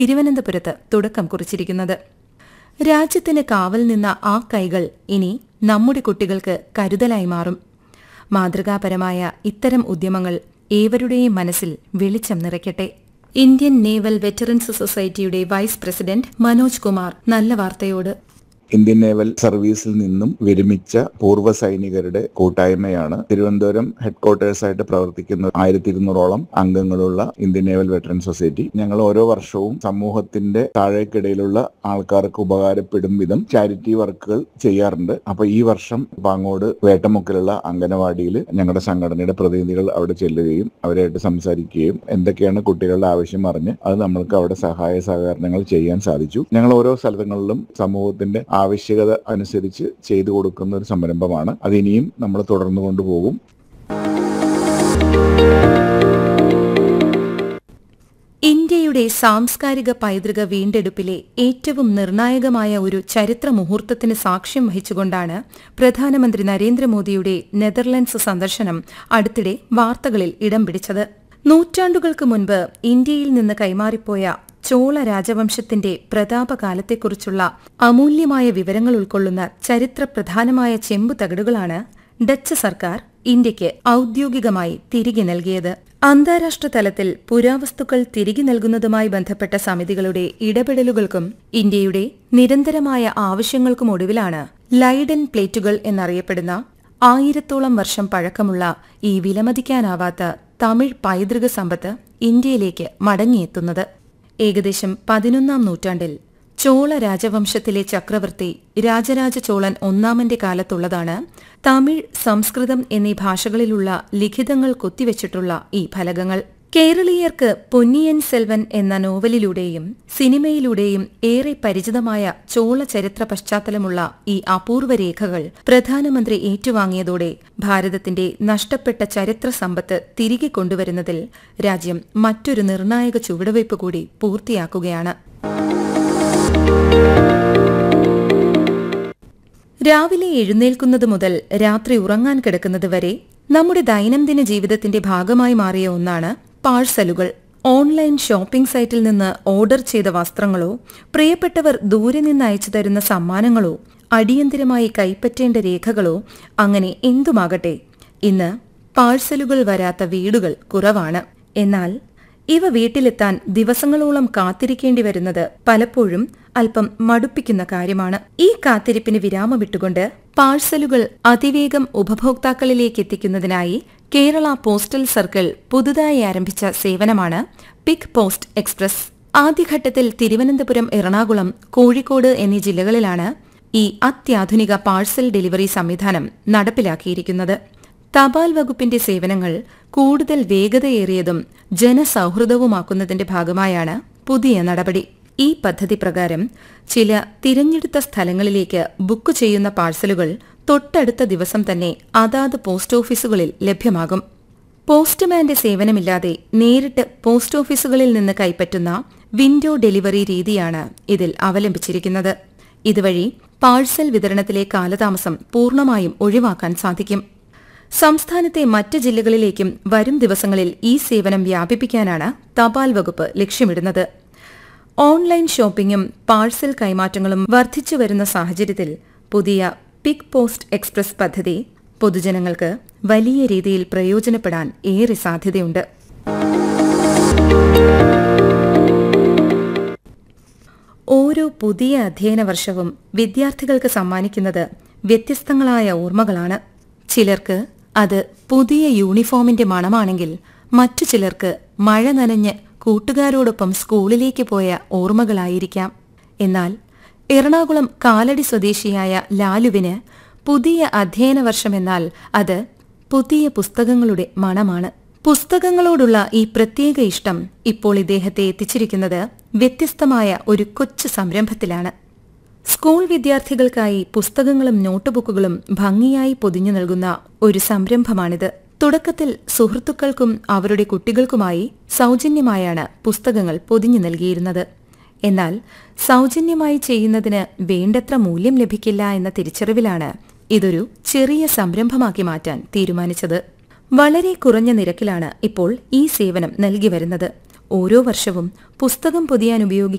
തിരുവനന്തപുരത്ത് തുടക്കം കുറിച്ചിരിക്കുന്നത് രാജ്യത്തിന് കാവൽ നിന്ന ആ കൈകൾ ഇനി നമ്മുടെ കുട്ടികൾക്ക് കരുതലായി മാറും മാതൃകാപരമായ ഇത്തരം ഉദ്യമങ്ങൾ ഏവരുടെയും മനസ്സിൽ വെളിച്ചം നിറയ്ക്കട്ടെ ഇന്ത്യൻ നേവൽ വെറ്ററൻസ് സൊസൈറ്റിയുടെ വൈസ് പ്രസിഡന്റ് മനോജ് കുമാർ നല്ല വാർത്തയോട് ഇന്ത്യൻ നേവൽ സർവീസിൽ നിന്നും വിരമിച്ച പൂർവ്വ സൈനികരുടെ കൂട്ടായ്മയാണ് തിരുവനന്തപുരം ഹെഡ്ക്വാർട്ടേഴ്സ് ആയിട്ട് പ്രവർത്തിക്കുന്ന ആയിരത്തി ഇരുന്നൂറോളം അംഗങ്ങളുള്ള ഇന്ത്യൻ നേവൽ വെറ്ററൻ സൊസൈറ്റി ഞങ്ങൾ ഓരോ വർഷവും സമൂഹത്തിന്റെ താഴേക്കിടയിലുള്ള ആൾക്കാർക്ക് ഉപകാരപ്പെടും വിധം ചാരിറ്റി വർക്കുകൾ ചെയ്യാറുണ്ട് അപ്പൊ ഈ വർഷം പാങ്ങോട് വേട്ടമുക്കിലുള്ള അംഗനവാടിയിൽ ഞങ്ങളുടെ സംഘടനയുടെ പ്രതിനിധികൾ അവിടെ ചെല്ലുകയും അവരായിട്ട് സംസാരിക്കുകയും എന്തൊക്കെയാണ് കുട്ടികളുടെ ആവശ്യം അറിഞ്ഞ് അത് നമ്മൾക്ക് അവിടെ സഹായ സഹകരണങ്ങൾ ചെയ്യാൻ സാധിച്ചു ഞങ്ങൾ ഓരോ സ്ഥലങ്ങളിലും സമൂഹത്തിന്റെ ആവശ്യകത അനുസരിച്ച് ചെയ്തു കൊടുക്കുന്ന ഒരു സംരംഭമാണ് അത് ഇനിയും നമ്മൾ തുടർന്നു കൊണ്ടുപോകും ഇന്ത്യയുടെ സാംസ്കാരിക പൈതൃക വീണ്ടെടുപ്പിലെ ഏറ്റവും നിർണായകമായ ഒരു ചരിത്ര മുഹൂർത്തത്തിന് സാക്ഷ്യം വഹിച്ചുകൊണ്ടാണ് പ്രധാനമന്ത്രി നരേന്ദ്രമോദിയുടെ നെതർലൻഡ്സ് സന്ദർശനം അടുത്തിടെ വാർത്തകളിൽ ഇടം പിടിച്ചത് നൂറ്റാണ്ടുകൾക്ക് മുൻപ് ഇന്ത്യയിൽ നിന്ന് കൈമാറിപ്പോയ ചോള രാജവംശത്തിന്റെ പ്രതാപകാലത്തെക്കുറിച്ചുള്ള അമൂല്യമായ വിവരങ്ങൾ ഉൾക്കൊള്ളുന്ന ചരിത്രപ്രധാനമായ ചെമ്പു തകിടുകളാണ് ഡച്ച് സർക്കാർ ഇന്ത്യക്ക് ഔദ്യോഗികമായി തിരികെ നൽകിയത് അന്താരാഷ്ട്ര തലത്തിൽ പുരാവസ്തുക്കൾ തിരികെ നൽകുന്നതുമായി ബന്ധപ്പെട്ട സമിതികളുടെ ഇടപെടലുകൾക്കും ഇന്ത്യയുടെ നിരന്തരമായ ആവശ്യങ്ങൾക്കും ഒടുവിലാണ് ലൈഡൻ പ്ലേറ്റുകൾ എന്നറിയപ്പെടുന്ന ആയിരത്തോളം വർഷം പഴക്കമുള്ള ഈ വിലമതിക്കാനാവാത്ത തമിഴ് പൈതൃക സമ്പത്ത് ഇന്ത്യയിലേക്ക് മടങ്ങിയെത്തുന്നത് ഏകദേശം പതിനൊന്നാം നൂറ്റാണ്ടിൽ ചോള രാജവംശത്തിലെ ചക്രവർത്തി രാജരാജ ചോളൻ ഒന്നാമന്റെ കാലത്തുള്ളതാണ് തമിഴ് സംസ്കൃതം എന്നീ ഭാഷകളിലുള്ള ലിഖിതങ്ങൾ കൊത്തിവെച്ചിട്ടുള്ള ഈ ഫലകങ്ങൾ കേരളീയർക്ക് പൊന്നിയൻ സെൽവൻ എന്ന നോവലിലൂടെയും സിനിമയിലൂടെയും ഏറെ പരിചിതമായ ചോള ചരിത്ര പശ്ചാത്തലമുള്ള ഈ അപൂർവ രേഖകൾ പ്രധാനമന്ത്രി ഏറ്റുവാങ്ങിയതോടെ ഭാരതത്തിന്റെ നഷ്ടപ്പെട്ട ചരിത്ര സമ്പത്ത് തിരികെ കൊണ്ടുവരുന്നതിൽ രാജ്യം മറ്റൊരു നിർണായക ചുവടുവയ്പ് കൂടി പൂർത്തിയാക്കുകയാണ് രാവിലെ എഴുന്നേൽക്കുന്നത് മുതൽ രാത്രി ഉറങ്ങാൻ കിടക്കുന്നത് വരെ നമ്മുടെ ദൈനംദിന ജീവിതത്തിന്റെ ഭാഗമായി മാറിയ ഒന്നാണ് പാഴ്സലുകൾ ഓൺലൈൻ ഷോപ്പിംഗ് സൈറ്റിൽ നിന്ന് ഓർഡർ ചെയ്ത വസ്ത്രങ്ങളോ പ്രിയപ്പെട്ടവർ ദൂരെ നിന്ന് അയച്ചു തരുന്ന സമ്മാനങ്ങളോ അടിയന്തിരമായി കൈപ്പറ്റേണ്ട രേഖകളോ അങ്ങനെ എന്തുമാകട്ടെ ഇന്ന് പാഴ്സലുകൾ വരാത്ത വീടുകൾ കുറവാണ് എന്നാൽ ഇവ വീട്ടിലെത്താൻ ദിവസങ്ങളോളം കാത്തിരിക്കേണ്ടി വരുന്നത് പലപ്പോഴും അല്പം മടുപ്പിക്കുന്ന കാര്യമാണ് ഈ കാത്തിരിപ്പിന് വിരാമമിട്ടുകൊണ്ട് പാഴ്സലുകൾ അതിവേഗം ഉപഭോക്താക്കളിലേക്ക് എത്തിക്കുന്നതിനായി കേരള പോസ്റ്റൽ സർക്കിൾ പുതുതായി ആരംഭിച്ച സേവനമാണ് പിക് പോസ്റ്റ് എക്സ്പ്രസ് ആദ്യഘട്ടത്തിൽ തിരുവനന്തപുരം എറണാകുളം കോഴിക്കോട് എന്നീ ജില്ലകളിലാണ് ഈ അത്യാധുനിക പാഴ്സൽ ഡെലിവറി സംവിധാനം നടപ്പിലാക്കിയിരിക്കുന്നത് തപാൽ വകുപ്പിന്റെ സേവനങ്ങൾ കൂടുതൽ വേഗതയേറിയതും ജനസൌഹൃദവുമാക്കുന്നതിന്റെ ഭാഗമായാണ് പുതിയ നടപടി ഈ പദ്ധതി പ്രകാരം ചില തിരഞ്ഞെടുത്ത സ്ഥലങ്ങളിലേക്ക് ബുക്ക് ചെയ്യുന്ന പാഴ്സലുകൾ തൊട്ടടുത്ത ദിവസം തന്നെ അതാത് പോസ്റ്റ് ഓഫീസുകളിൽ ലഭ്യമാകും പോസ്റ്റ്മാന്റെ സേവനമില്ലാതെ നേരിട്ട് പോസ്റ്റ് ഓഫീസുകളിൽ നിന്ന് കൈപ്പറ്റുന്ന വിൻഡോ ഡെലിവറി രീതിയാണ് ഇതിൽ അവലംബിച്ചിരിക്കുന്നത് ഇതുവഴി പാഴ്സൽ വിതരണത്തിലെ കാലതാമസം പൂർണ്ണമായും ഒഴിവാക്കാൻ സാധിക്കും സംസ്ഥാനത്തെ മറ്റ് ജില്ലകളിലേക്കും വരും ദിവസങ്ങളിൽ ഈ സേവനം വ്യാപിപ്പിക്കാനാണ് തപാൽ വകുപ്പ് ലക്ഷ്യമിടുന്നത് ഓൺലൈൻ ഷോപ്പിംഗും പാഴ്സൽ കൈമാറ്റങ്ങളും വർദ്ധിച്ചു വരുന്ന സാഹചര്യത്തിൽ പുതിയ പിക് പോസ്റ്റ് എക്സ്പ്രസ് പദ്ധതി പൊതുജനങ്ങൾക്ക് വലിയ രീതിയിൽ പ്രയോജനപ്പെടാൻ ഏറെ സാധ്യതയുണ്ട് ഓരോ പുതിയ അധ്യയന വർഷവും വിദ്യാർത്ഥികൾക്ക് സമ്മാനിക്കുന്നത് വ്യത്യസ്തങ്ങളായ ഓർമ്മകളാണ് ചിലർക്ക് അത് പുതിയ യൂണിഫോമിന്റെ മണമാണെങ്കിൽ മറ്റു ചിലർക്ക് മഴ നനഞ്ഞ് കൂട്ടുകാരോടൊപ്പം സ്കൂളിലേക്ക് പോയ ഓർമ്മകളായിരിക്കാം എന്നാൽ എറണാകുളം കാലടി സ്വദേശിയായ ലാലുവിന് പുതിയ അധ്യയന വർഷമെന്നാൽ അത് പുതിയ പുസ്തകങ്ങളുടെ മണമാണ് പുസ്തകങ്ങളോടുള്ള ഈ പ്രത്യേക ഇഷ്ടം ഇപ്പോൾ ഇദ്ദേഹത്തെ എത്തിച്ചിരിക്കുന്നത് വ്യത്യസ്തമായ ഒരു കൊച്ചു സംരംഭത്തിലാണ് സ്കൂൾ വിദ്യാർത്ഥികൾക്കായി പുസ്തകങ്ങളും നോട്ടുബുക്കുകളും ഭംഗിയായി പൊതിഞ്ഞു നൽകുന്ന ഒരു സംരംഭമാണിത് തുടക്കത്തിൽ സുഹൃത്തുക്കൾക്കും അവരുടെ കുട്ടികൾക്കുമായി സൗജന്യമായാണ് പുസ്തകങ്ങൾ പൊതിഞ്ഞു നൽകിയിരുന്നത് എന്നാൽ സൗജന്യമായി ചെയ്യുന്നതിന് വേണ്ടത്ര മൂല്യം ലഭിക്കില്ല എന്ന തിരിച്ചറിവിലാണ് ഇതൊരു ചെറിയ സംരംഭമാക്കി മാറ്റാൻ തീരുമാനിച്ചത് വളരെ കുറഞ്ഞ നിരക്കിലാണ് ഇപ്പോൾ ഈ സേവനം നൽകി വരുന്നത് ഓരോ വർഷവും പുസ്തകം പൊതിയാൻ ഉപയോഗിക്കുന്ന